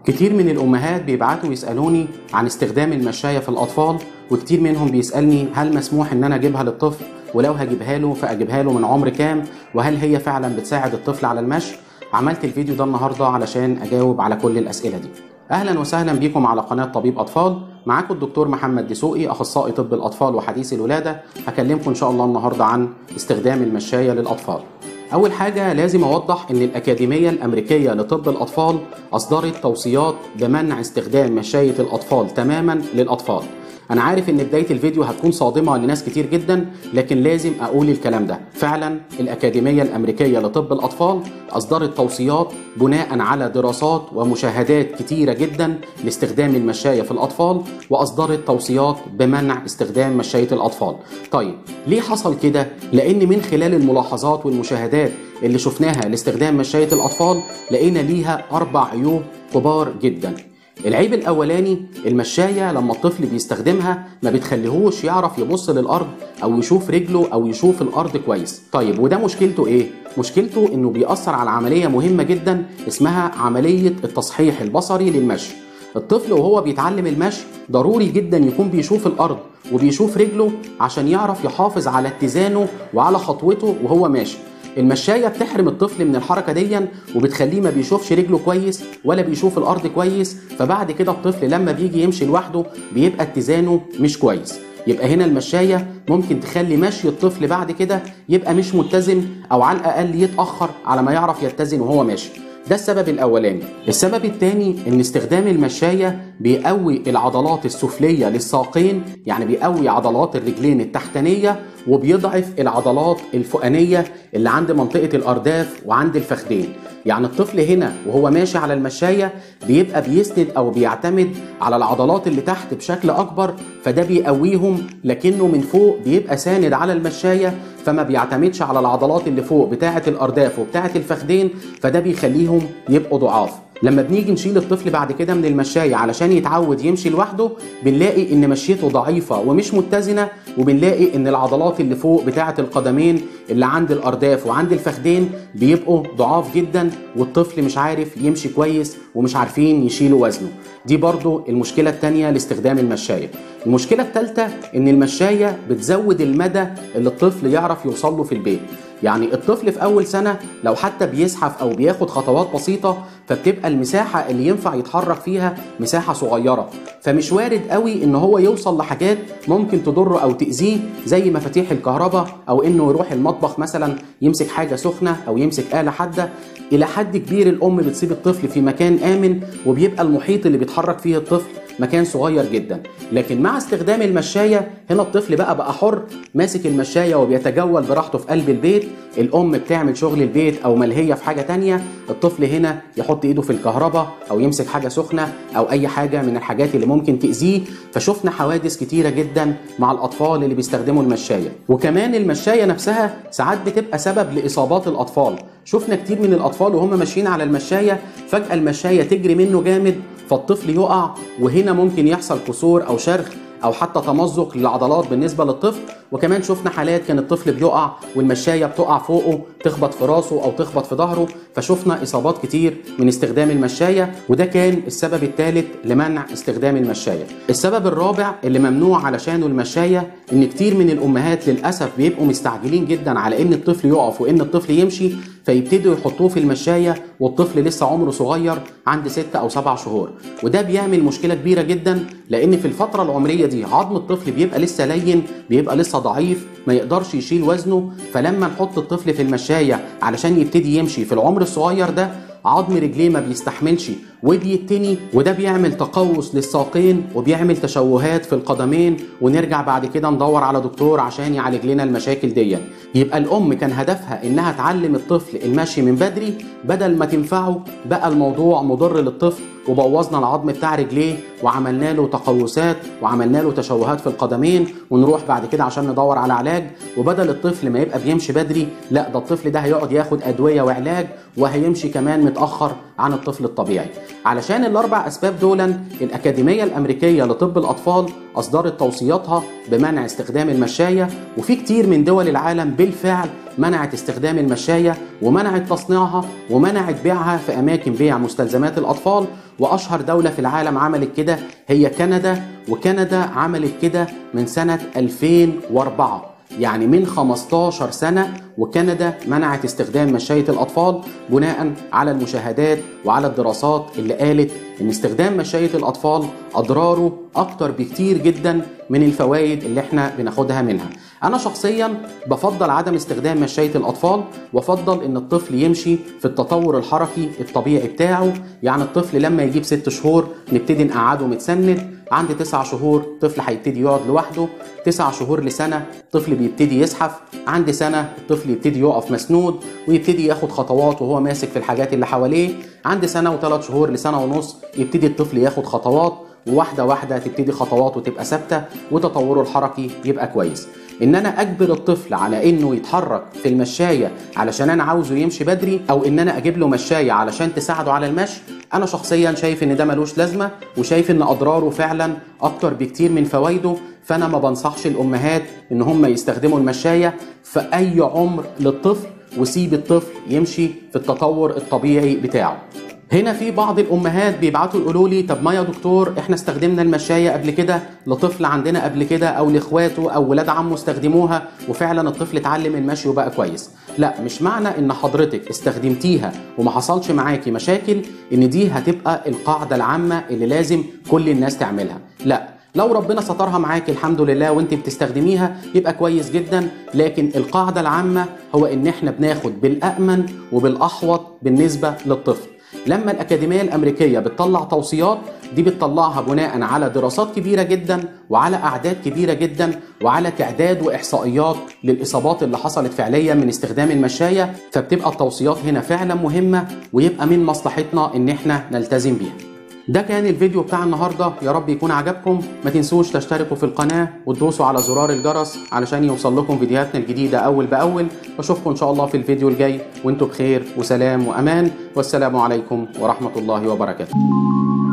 كتير من الأمهات بيبعتوا يسألوني عن استخدام المشاية في الأطفال وكتير منهم بيسألني هل مسموح إن أنا أجيبها للطفل ولو هجيبها له فأجيبها له من عمر كام وهل هي فعلا بتساعد الطفل على المشي عملت الفيديو ده النهاردة علشان أجاوب على كل الأسئلة دي أهلا وسهلا بيكم على قناة طبيب أطفال معاكم الدكتور محمد دسوقي أخصائي طب الأطفال وحديث الولادة هكلمكم إن شاء الله النهاردة عن استخدام المشاية للأطفال أول حاجة لازم أوضح إن الأكاديمية الأمريكية لطب الأطفال أصدرت توصيات بمنع استخدام مشاية الأطفال تماما للأطفال أنا عارف إن بداية الفيديو هتكون صادمة لناس كتير جدا لكن لازم أقول الكلام ده فعلا الأكاديمية الأمريكية لطب الأطفال أصدرت توصيات بناء على دراسات ومشاهدات كتيرة جدا لاستخدام المشاية في الأطفال وأصدرت توصيات بمنع استخدام مشاية الأطفال طيب ليه حصل كده؟ لأن من خلال الملاحظات والمشاهدات اللي شفناها لاستخدام مشاية الأطفال لقينا ليها أربع عيوب كبار جدا العيب الاولاني المشايه لما الطفل بيستخدمها ما بتخليهوش يعرف يبص للارض او يشوف رجله او يشوف الارض كويس طيب وده مشكلته ايه مشكلته انه بيأثر على عمليه مهمه جدا اسمها عمليه التصحيح البصري للمشي الطفل وهو بيتعلم المشي ضروري جدا يكون بيشوف الارض وبيشوف رجله عشان يعرف يحافظ على اتزانه وعلى خطوته وهو ماشي المشايه بتحرم الطفل من الحركه دي وبتخليه ما بيشوفش رجله كويس ولا بيشوف الارض كويس فبعد كده الطفل لما بيجي يمشي لوحده بيبقى اتزانه مش كويس يبقى هنا المشايه ممكن تخلي مشي الطفل بعد كده يبقى مش متزن او على الاقل يتاخر على ما يعرف يتزن وهو ماشي ده السبب الاولاني السبب الثاني ان استخدام المشايه بيقوي العضلات السفليه للساقين يعني بيقوي عضلات الرجلين التحتانيه وبيضعف العضلات الفوقانيه اللي عند منطقه الارداف وعند الفخذين يعني الطفل هنا وهو ماشي على المشايه بيبقى بيسند او بيعتمد على العضلات اللي تحت بشكل اكبر فده بيقويهم لكنه من فوق بيبقى ساند على المشايه فما بيعتمدش على العضلات اللي فوق بتاعه الارداف وبتاعه الفخذين فده بيخليهم يبقوا ضعاف لما بنيجي نشيل الطفل بعد كده من المشاية علشان يتعود يمشي لوحده بنلاقي ان مشيته ضعيفة ومش متزنة وبنلاقي ان العضلات اللي فوق بتاعة القدمين اللي عند الارداف وعند الفخدين بيبقوا ضعاف جدا والطفل مش عارف يمشي كويس ومش عارفين يشيلوا وزنه دي برضو المشكلة التانية لاستخدام المشاية المشكلة التالتة ان المشاية بتزود المدى اللي الطفل يعرف يوصل له في البيت يعني الطفل في اول سنه لو حتى بيزحف او بياخد خطوات بسيطه فبتبقى المساحه اللي ينفع يتحرك فيها مساحه صغيره فمش وارد قوي ان هو يوصل لحاجات ممكن تضره او تاذيه زي مفاتيح الكهرباء او انه يروح المطبخ مثلا يمسك حاجه سخنه او يمسك اله حاده الى حد كبير الام بتسيب الطفل في مكان امن وبيبقى المحيط اللي بيتحرك فيه الطفل مكان صغير جدا لكن مع استخدام المشايه هنا الطفل بقى بقى حر ماسك المشايه وبيتجول براحته في قلب البيت الام بتعمل شغل البيت او ملهيه في حاجه تانية الطفل هنا يحط ايده في الكهرباء او يمسك حاجه سخنه او اي حاجه من الحاجات اللي ممكن تاذيه فشفنا حوادث كتيره جدا مع الاطفال اللي بيستخدموا المشايه وكمان المشايه نفسها ساعات بتبقى سبب لاصابات الاطفال شفنا كتير من الاطفال وهم ماشيين على المشايه فجاه المشايه تجري منه جامد فالطفل يقع وهنا ممكن يحصل كسور او شرخ او حتى تمزق للعضلات بالنسبه للطفل وكمان شفنا حالات كان الطفل بيقع والمشايه بتقع فوقه تخبط في راسه او تخبط في ظهره فشفنا اصابات كتير من استخدام المشايه وده كان السبب الثالث لمنع استخدام المشايه السبب الرابع اللي ممنوع علشانه المشايه ان كتير من الامهات للاسف بيبقوا مستعجلين جدا على ان الطفل يقف وان الطفل يمشي فيبتدوا يحطوه في المشايه والطفل لسه عمره صغير عند ست او سبع شهور وده بيعمل مشكله كبيره جدا لان في الفتره العمريه دي عظم الطفل بيبقى لسه لين بيبقى لسه ضعيف ما يقدرش يشيل وزنه فلما نحط الطفل في المشايه علشان يبتدي يمشي في العمر الصغير ده عظم رجليه ما بيستحملش وبيتني وده بيعمل تقوس للساقين وبيعمل تشوهات في القدمين ونرجع بعد كده ندور على دكتور عشان يعالج لنا المشاكل دي يبقى الام كان هدفها انها تعلم الطفل المشي من بدري بدل ما تنفعه بقى الموضوع مضر للطفل وبوظنا العظم بتاع رجليه وعملنا له تقوسات وعملنا له تشوهات في القدمين ونروح بعد كده عشان ندور على علاج وبدل الطفل ما يبقى بيمشي بدري لا ده الطفل ده هيقعد ياخد ادويه وعلاج وهيمشي كمان متاخر عن الطفل الطبيعي علشان الاربع اسباب دولا الاكاديميه الامريكيه لطب الاطفال اصدرت توصياتها بمنع استخدام المشايه وفي كتير من دول العالم بالفعل منعت استخدام المشاية ومنعت تصنيعها ومنعت بيعها في أماكن بيع مستلزمات الأطفال وأشهر دولة في العالم عملت كده هي كندا وكندا عملت كده من سنة 2004 يعني من 15 سنة وكندا منعت استخدام مشاية الأطفال بناء على المشاهدات وعلى الدراسات اللي قالت إن استخدام مشاية الأطفال أضراره أكتر بكتير جدا من الفوائد اللي احنا بناخدها منها أنا شخصيا بفضل عدم استخدام مشاية الأطفال وأفضل إن الطفل يمشي في التطور الحركي الطبيعي بتاعه يعني الطفل لما يجيب ست شهور نبتدي نقعده متسند عند تسع شهور طفل هيبتدي يقعد لوحده تسع شهور لسنة طفل بيبتدي يزحف عند سنة الطفل يبتدي يقف مسنود ويبتدي ياخد خطوات وهو ماسك في الحاجات اللي حواليه عند سنة وثلاث شهور لسنة ونص يبتدي الطفل ياخد خطوات وواحدة واحدة تبتدي خطواته تبقى ثابتة وتطوره الحركي يبقى كويس ان انا اجبر الطفل على انه يتحرك في المشايه علشان انا عاوزه يمشي بدري او ان انا اجيب له مشايه علشان تساعده على المشي انا شخصيا شايف ان ده ملوش لازمه وشايف ان اضراره فعلا اكتر بكتير من فوائده فانا ما بنصحش الامهات ان هم يستخدموا المشايه في اي عمر للطفل وسيب الطفل يمشي في التطور الطبيعي بتاعه هنا في بعض الامهات بيبعتوا يقولوا لي طب ما يا دكتور احنا استخدمنا المشايه قبل كده لطفل عندنا قبل كده او لاخواته او ولاد عمه استخدموها وفعلا الطفل اتعلم المشي وبقى كويس لا مش معنى ان حضرتك استخدمتيها وما حصلش معاكي مشاكل ان دي هتبقى القاعده العامه اللي لازم كل الناس تعملها لا لو ربنا سترها معاك الحمد لله وانت بتستخدميها يبقى كويس جدا لكن القاعده العامه هو ان احنا بناخد بالامن وبالاحوط بالنسبه للطفل لما الأكاديمية الأمريكية بتطلع توصيات دي بتطلعها بناء على دراسات كبيرة جدا وعلى أعداد كبيرة جدا وعلى تعداد وإحصائيات للإصابات اللي حصلت فعليا من استخدام المشاية فبتبقى التوصيات هنا فعلا مهمة ويبقى من مصلحتنا إن احنا نلتزم بيها ده كان الفيديو بتاع النهارده يا رب يكون عجبكم ما تنسوش تشتركوا في القناه وتدوسوا على زرار الجرس علشان يوصل لكم فيديوهاتنا الجديده اول باول واشوفكم ان شاء الله في الفيديو الجاي وانتم بخير وسلام وامان والسلام عليكم ورحمه الله وبركاته